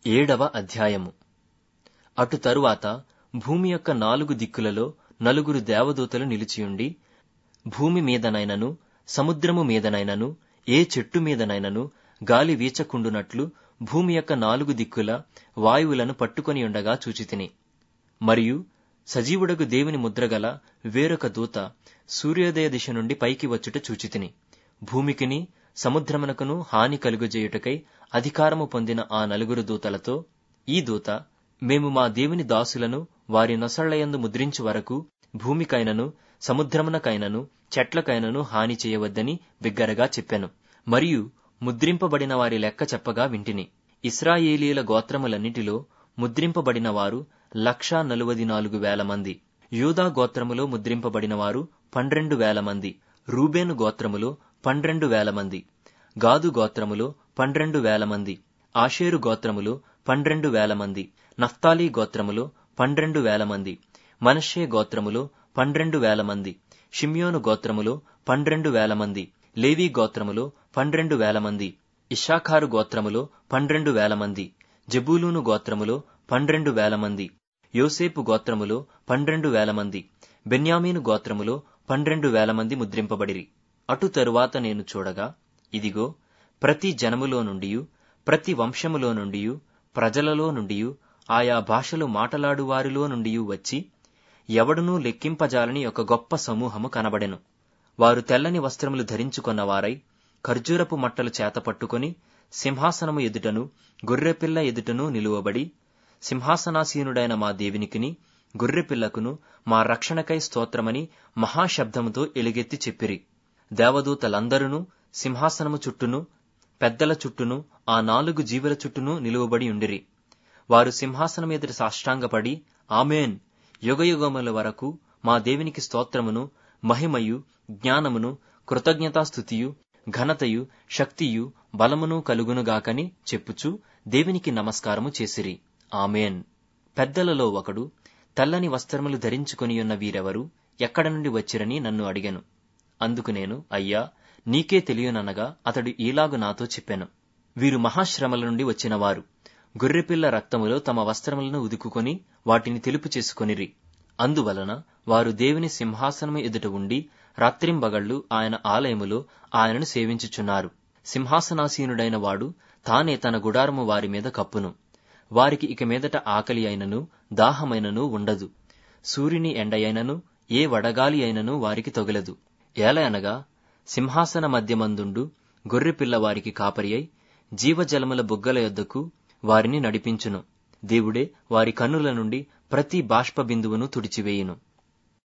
ఏడవ అధ్యాయము అటు తరువాత భూమి యొక్క నాలుగు దిక్కులలో నలుగురు దేవదూతలు నిలిచియుండి భూమి మీదనైనను సముద్రము మీదనైనను ఏ చెట్టు మీదనైనను గాలి వీచకుండునట్లు భూమి యొక్క నాలుగు దిక్కుల వాయువులను పట్టుకొని ఉండగా చూచితిని మరియు సజీవుడగు దేవుని ముద్రగల వేరొక దూత సూర్యోదయ దిశ నుండి పైకి వచ్చుట చూచితిని భూమికిని సముద్రమునకును హాని కలుగజేయుటకై అధికారము పొందిన ఆ నలుగురు దూతలతో ఈ దూత మేము మా దేవుని దాసులను వారి నొసళ్లయందు ముద్రించు వరకు భూమికైనను సముద్రమునకైనను చెట్లకైనను హాని చేయవద్దని బిగ్గరగా చెప్పెను మరియు ముద్రింపబడిన వారి లెక్క చెప్పగా వింటిని ఇస్రాయేలీల గోత్రములన్నిటిలో ముద్రింపబడిన వారు లక్షా నలువది నాలుగు వేల మంది యూదా గోత్రములో ముద్రింపబడిన వారు పన్నెండు వేల మంది రూబేను గోత్రములో పన్నెండు వేల మంది గాదు గోత్రములో పన్నెండు వేల మంది ఆషేరు గోత్రములో పన్నెండు వేల మంది నఫ్తాలీ గోత్రములో పన్నెండు వేల మంది మనషే గోత్రములో పన్నెండు వేల మంది షిమ్యోను గోత్రములో పన్నెండు వేల మంది లేవీ గోత్రములో పన్నెండు వేల మంది ఇషాఖారు గోత్రములో పన్నెండు వేల మంది జబూలూను గోత్రములో పన్నెండు వేల మంది యోసేపు గోత్రములో పన్నెండు వేల మంది బెన్యామీను గోత్రములో పన్నెండు వేల మంది ముద్రింపబడిరి అటు తరువాత నేను చూడగా ఇదిగో ప్రతి జనములో నుండియు ప్రతి వంశములో నుండియు ప్రజలలో నుండియు ఆయా భాషలు మాటలాడు వారిలో నుండియు వచ్చి ఎవడునూ లెక్కింపజాలని ఒక గొప్ప సమూహము కనబడెను వారు తెల్లని వస్త్రములు ధరించుకొన్నవారై ఖర్జూరపు మట్టలు చేతపట్టుకొని సింహాసనము ఎదుటను గొర్రెపిల్ల ఎదుటను నిలువబడి సింహాసనాసీనుడైన మా దేవునికిని గొర్రెపిల్లకును మా రక్షణకై స్తోత్రమని మహాశబ్దముతో ఎలుగెత్తి చెప్పిరి దేవదూతలందరూ సింహాసనము చుట్టూను పెద్దల చుట్టూను ఆ నాలుగు జీవుల చుట్టూను నిలువబడి ఉండిరి వారు సింహాసనం ఎదుట సాష్టాంగపడి ఆమెన్ యుగయుగముల వరకు మా దేవునికి స్తోత్రమును మహిమయు జ్ఞానమును కృతజ్ఞతాస్థుతియు ఘనతయు శక్తియు బలమును కలుగునుగాకని చెప్పుచు దేవునికి నమస్కారము చేసిరి ఆమెన్ పెద్దలలో ఒకడు తెల్లని వస్త్రములు ధరించుకొనియున్న వీరెవరు ఎక్కడ నుండి వచ్చిరని నన్ను అడిగాను అందుకు నేను అయ్యా నీకే తెలియననగా అతడు ఈలాగు నాతో చెప్పాను వీరు మహాశ్రమల నుండి వచ్చినవారు గొర్రెపిల్ల రక్తములో తమ వస్త్రములను ఉదుకుకొని వాటిని తెలుపు చేసుకొనిరి అందువలన వారు దేవుని సింహాసనము ఎదుట ఉండి రాత్రింబగళ్లు ఆయన ఆలయములో ఆయనను సేవించుచున్నారు సింహాసనాసీనుడైన వాడు తానే తన గుడారము వారి మీద కప్పును వారికి ఇక మీదట ఆకలి అయినను దాహమైనను ఉండదు సూర్యుని ఎండయైనను ఏ వడగాలి అయినను వారికి తొగలదు ఏలయనగా సింహాసన మధ్యమందుండు గొర్రెపిల్ల వారికి కాపరి అయి జీవజలముల బుగ్గల యొద్దకు వారిని నడిపించును దేవుడే వారి కన్నుల నుండి ప్రతి బాష్ప బిందువును తుడిచివేయును